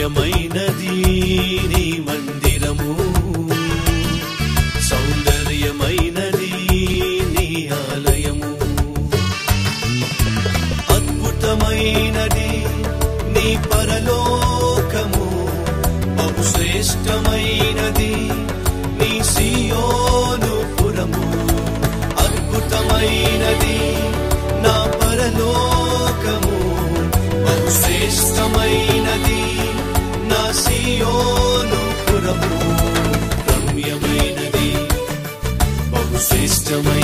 దివ్యమైనది నీ మందిరము సౌందర్యమైనది నీ ఆలయము అద్భుతమైనది నీ పరలోకము బహుశ్రేష్టమైనది నీ సియోను పురము అద్భుతమైనది నా పరలోకము బహుశ్రేష్టమైనది నా సియోను పురము రమ్యమైనది బహుశ్రేష్టమైనది